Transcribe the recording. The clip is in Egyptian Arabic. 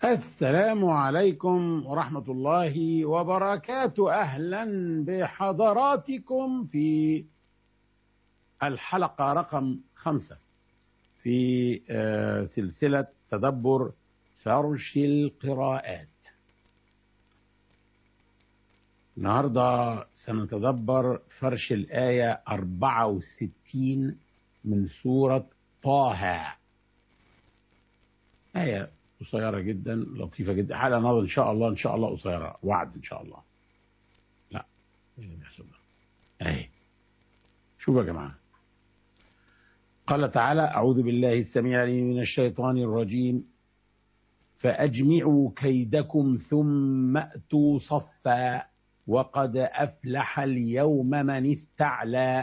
السلام عليكم ورحمة الله وبركاته أهلا بحضراتكم في الحلقة رقم خمسة في سلسلة تدبر فرش القراءات النهاردة سنتدبر فرش الآية 64 من سورة طه آية قصيرة جدا لطيفة جدا حلقة النهارده إن شاء الله إن شاء الله قصيرة وعد إن شاء الله لا إيه اللي بيحصل ده؟ أهي شوفوا يا جماعة قال تعالى أعوذ بالله السميع العليم من الشيطان الرجيم فأجمعوا كيدكم ثم أتوا صفا وقد أفلح اليوم من استعلى